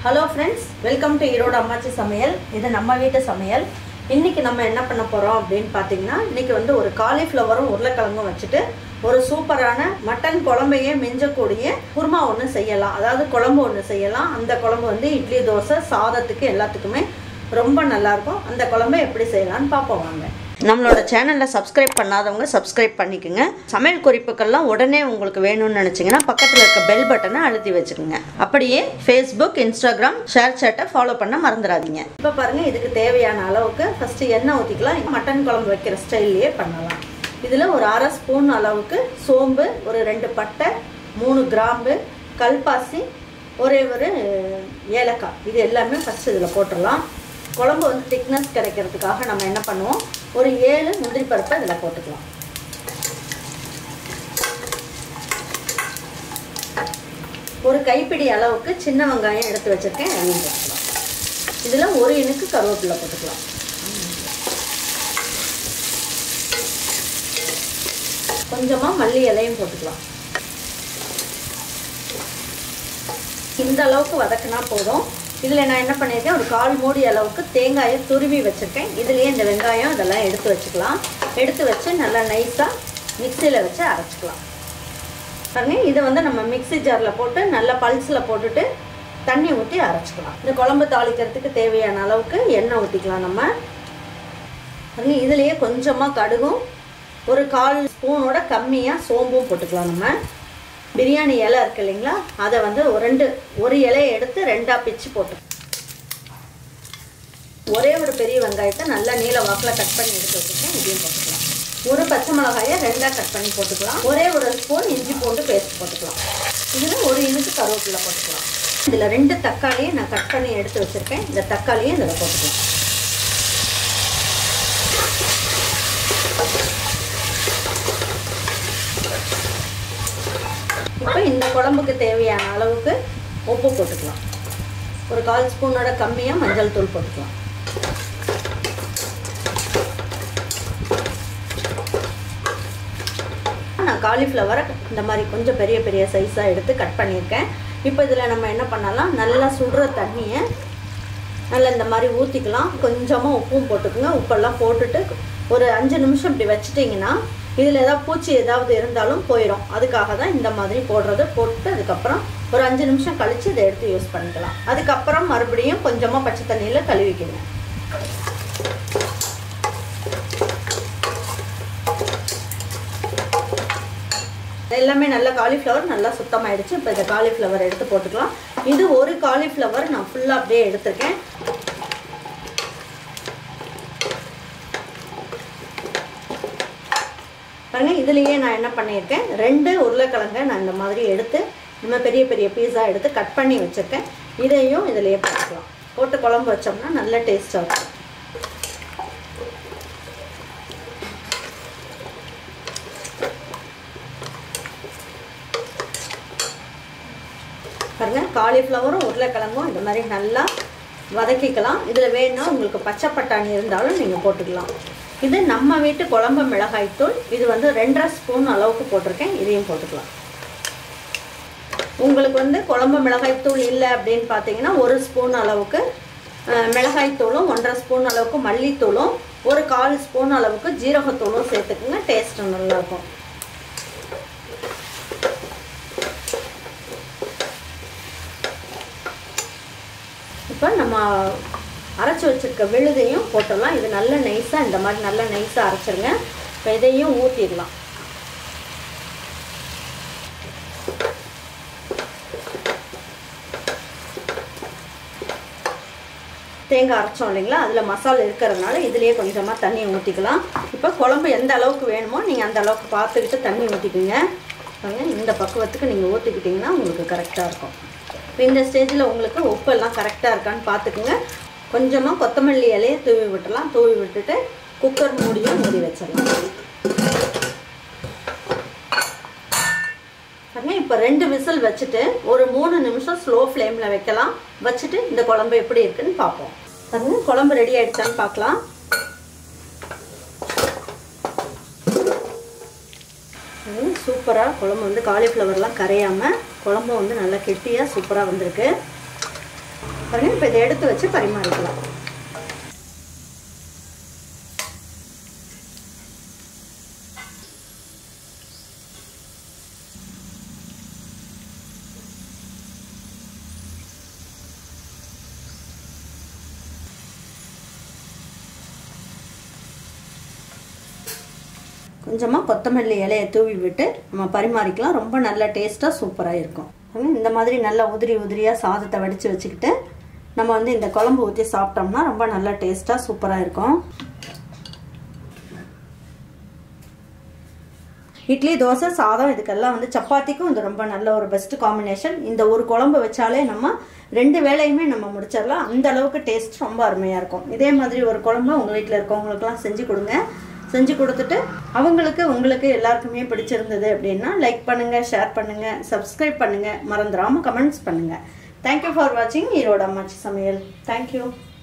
hello friends welcome to Erode Ammachi Samayal இது நம்ம வீட்டு சமையல் இன்னைக்கு நம்ம என்ன பண்ண போகிறோம் அப்படின்னு பார்த்தீங்கன்னா இன்னைக்கு வந்து ஒரு காலிஃப்ளவரும் உருளைக்கிழங்கும் வச்சுட்டு ஒரு சூப்பரான மட்டன் குழம்பையே மிஞ்சக்கூடிய குருமா ஒன்று செய்யலாம் அதாவது குழம்பு ஒன்று செய்யலாம் அந்த குழம்பு வந்து இட்லி தோசை சாதத்துக்கு எல்லாத்துக்குமே ரொம்ப நல்லாயிருக்கும் அந்த குழம்பை எப்படி செய்யலாம்னு பார்ப்போம் வாங்க நம்மளோட சேனலில் சப்ஸ்கிரைப் பண்ணாதவங்க சப்ஸ்கிரைப் பண்ணிக்கோங்க சமையல் குறிப்புக்கள்லாம் உடனே உங்களுக்கு வேணும்னு நினச்சிங்கன்னா பக்கத்தில் இருக்க பெல் பட்டனை அழுத்தி வச்சுக்கோங்க அப்படியே ஃபேஸ்புக் இன்ஸ்டாகிராம் ஷேர் சேட்டை ஃபாலோ பண்ண மறந்துடாதீங்க இப்போ பாருங்கள் இதுக்கு தேவையான அளவுக்கு ஃபஸ்ட்டு எண்ணெய் ஊற்றிக்கலாம் மட்டன் குழம்பு வைக்கிற ஸ்டைல்லையே பண்ணலாம் இதில் ஒரு அரை ஸ்பூன் அளவுக்கு சோம்பு ஒரு ரெண்டு பட்டை மூணு கிராம்பு கல்பாசி ஒரே ஒரு ஏலக்காய் இது எல்லாமே ஃபஸ்ட்டு இதில் போட்டுடலாம் குழம்பு வந்து திக்னஸ் கிடைக்கிறதுக்காக நம்ம என்ன பண்ணுவோம் ஒரு ஏழு முந்திரி பருப்பை இதில் போட்டுக்கலாம் ஒரு கைப்பிடி அளவுக்கு சின்ன வெங்காயம் எடுத்து வச்சுருக்கேன் அதையும் போட்டுக்கலாம் இதில் ஒரு இனுக்கு கருவேப்பிலை போட்டுக்கலாம் கொஞ்சமாக மல்லி இலையும் போட்டுக்கலாம் இந்த அளவுக்கு வதக்கினா போதும் இதில் நான் என்ன பண்ணியிருக்கேன் ஒரு கால் மூடி அளவுக்கு தேங்காயை துருவி வச்சுருக்கேன் இதுலேயே இந்த வெங்காயம் இதெல்லாம் எடுத்து வச்சுக்கலாம் எடுத்து வச்சு நல்லா நைஸாக மிக்சியில் வச்சு அரைச்சிக்கலாம் பாருங்க இதை வந்து நம்ம மிக்சி ஜாரில் போட்டு நல்லா பல்ஸில் போட்டுட்டு தண்ணி ஊற்றி அரைச்சிக்கலாம் இந்த குழம்பு தாளிக்கிறதுக்கு தேவையான அளவுக்கு எண்ணெய் ஊற்றிக்கலாம் நம்ம பாருங்க இதுலேயே கொஞ்சமாக கடுகும் ஒரு கால் ஸ்பூனோட கம்மியாக சோம்பும் போட்டுக்கலாம் நம்ம பிரியாணி இலை இருக்கு இல்லைங்களா அதை வந்து ஒரு ரெண்டு ஒரு இலையை எடுத்து ரெண்டாக பிச்சு போட்டு ஒரே ஒரு பெரிய வெங்காயத்தை நல்லா நீல வாக்கில் கட் பண்ணி எடுத்து வச்சுருக்கேன் இதையும் போட்டுக்கலாம் ஒரு பச்சை மிளகாயை ரெண்டாக கட் பண்ணி போட்டுக்கலாம் ஒரே ஒரு ஸ்பூன் இஞ்சி பூண்டு பேஸ்ட் போட்டுக்கலாம் இதில் ஒரு இனுக்கு கருவேப்பிலை போட்டுக்கலாம் இதில் ரெண்டு தக்காளியை நான் கட் பண்ணி எடுத்து வச்சுருக்கேன் இந்த தக்காளியும் இதில் போட்டுக்கலாம் இப்போ இந்த குழம்புக்கு தேவையான அளவுக்கு உப்பு போட்டுக்கலாம் ஒரு கால் ஸ்பூனோட கம்மியாக மஞ்சள் தூள் போட்டுக்கலாம் நான் காலிஃப்ளவரை இந்த மாதிரி கொஞ்சம் பெரிய பெரிய சைஸாக எடுத்து கட் பண்ணியிருக்கேன் இப்போ இதில் நம்ம என்ன பண்ணலாம் நல்லா சுடுற தண்ணியை நல்லா இந்த மாதிரி ஊற்றிக்கலாம் கொஞ்சமாக உப்பும் போட்டுக்கோங்க உப்பெல்லாம் போட்டுட்டு ஒரு அஞ்சு நிமிஷம் இப்படி வச்சிட்டிங்கன்னா இதில் ஏதாவது பூச்சி ஏதாவது இருந்தாலும் போயிடும் அதுக்காக தான் இந்த மாதிரி போடுறது போட்டு அதுக்கப்புறம் ஒரு அஞ்சு நிமிஷம் கழித்து இதை எடுத்து யூஸ் பண்ணிக்கலாம் அதுக்கப்புறம் மறுபடியும் கொஞ்சமாக பச்சை தண்ணியில் கழுவிக்கணும் எல்லாமே நல்ல காலிஃப்ளவர் நல்லா சுத்தமாயிடுச்சு இப்போ இந்த காலிஃப்ளவர் எடுத்து போட்டுக்கலாம் இது ஒரு காலிஃப்ளவர் நான் ஃபுல்லாக அப்படியே எடுத்திருக்கேன் பாருங்க இதுலேயே நான் என்ன பண்ணியிருக்கேன் ரெண்டு உருளைக்கிழங்கை நான் இந்த மாதிரி எடுத்து நம்ம பெரிய பெரிய பீஸா எடுத்து கட் பண்ணி வச்சுருக்கேன் இதையும் இதிலேயே போட்டுக்கலாம் போட்டு குழம்பு வச்சோம்னா நல்ல டேஸ்ட்டாக இருக்கும் பாருங்க காலிஃப்ளவரும் உருளைக்கிழங்கும் இந்த மாதிரி நல்லா வதக்கிக்கலாம் இதில் வேணும்னா உங்களுக்கு பச்சை பட்டாணி இருந்தாலும் நீங்கள் போட்டுக்கலாம் இது நம்ம வீட்டு குழம்பு மிளகாய்த்தூள் இது வந்து ரெண்டரை ஸ்பூன் அளவுக்கு போட்டிருக்கேன் இதையும் போட்டுக்கலாம் உங்களுக்கு வந்து குழம்பு மிளகாய்த்தூள் இல்லை அப்படின்னு பார்த்தீங்கன்னா ஒரு ஸ்பூன் அளவுக்கு மிளகாய்த்தூளும் ஒன்றரை ஸ்பூன் அளவுக்கு மல்லித்தூளும் ஒரு கால் ஸ்பூன் அளவுக்கு ஜீரகத்தூளும் சேர்த்துக்குங்க டேஸ்ட்டு நல்லாயிருக்கும் இப்போ நம்ம அரைச்சி வச்சுருக்க விழுதையும் போட்டுடலாம் இது நல்ல நைஸாக இந்த மாதிரி நல்ல நைஸாக அரைச்சிருங்க இப்போ இதையும் ஊற்றிடலாம் தேங்காய் அரைச்சோம் இல்லைங்களா அதில் மசாலா இருக்கிறதுனால இதுலேயே கொஞ்சமாக தண்ணி ஊற்றிக்கலாம் இப்போ குழம்பு எந்த அளவுக்கு வேணுமோ நீங்கள் அந்த அளவுக்கு பார்த்துக்கிட்டு தண்ணி ஊற்றிக்கிங்க இந்த பக்குவத்துக்கு நீங்கள் ஊற்றிக்கிட்டிங்கன்னா உங்களுக்கு கரெக்டாக இருக்கும் இப்போ இந்த ஸ்டேஜில் உங்களுக்கு உப்பு எல்லாம் கரெக்டாக இருக்கான்னு பார்த்துக்குங்க கொஞ்சமாக கொத்தமல்லி இலையை தூவி விட்டுலாம் தூவி விட்டுட்டு குக்கர் மூடியும் மூடி வச்சிடலாம் பாருங்க இப்போ ரெண்டு விசில் வச்சுட்டு ஒரு மூணு நிமிஷம் ஸ்லோ ஃப்ளேமில் வைக்கலாம் வச்சுட்டு இந்த குழம்பு எப்படி இருக்குன்னு பார்ப்போம் பாருங்க குழம்பு ரெடி ஆயிடுச்சான்னு பார்க்கலாம் சூப்பராக குழம்பு வந்து காலிஃப்ளவர்லாம் கரையாமல் குழம்பு வந்து நல்லா கெட்டியாக சூப்பராக வந்திருக்கு பாருங்க இப்போ இதை எடுத்து வச்சு பரிமாறிக்கலாம் கொஞ்சமாக கொத்தமல்லி இலையை தூவி விட்டு நம்ம பரிமாறிக்கலாம் ரொம்ப நல்ல டேஸ்ட்டாக சூப்பராக இருக்கும் இந்த மாதிரி நல்லா உதிரி உதிரியாக சாதத்தை வடித்து வச்சுக்கிட்டு நம்ம வந்து இந்த குழம்பு ஊற்றி சாப்பிட்டோம்னா ரொம்ப நல்ல டேஸ்ட்டாக சூப்பராக இருக்கும் இட்லி தோசை சாதம் இதுக்கெல்லாம் வந்து சப்பாத்திக்கும் இது ரொம்ப நல்ல ஒரு பெஸ்ட் காம்பினேஷன் இந்த ஒரு குழம்பு வச்சாலே நம்ம ரெண்டு வேலையுமே நம்ம முடிச்சிடலாம் அந்த அளவுக்கு டேஸ்ட் ரொம்ப அருமையாக இருக்கும் இதே மாதிரி ஒரு குழம்பு உங்கள் வீட்டில் இருக்கவங்களுக்குலாம் செஞ்சு கொடுங்க செஞ்சு கொடுத்துட்டு அவங்களுக்கு உங்களுக்கு எல்லாருக்குமே பிடிச்சிருந்தது அப்படின்னா லைக் பண்ணுங்கள் ஷேர் பண்ணுங்கள் சப்ஸ்கிரைப் பண்ணுங்கள் மறந்துடாமல் கமெண்ட்ஸ் பண்ணுங்கள் தேங்க்யூ ஃபார் வாட்சிங் ஈரோடு அம்மாச்சி சமையல் தேங்க்யூ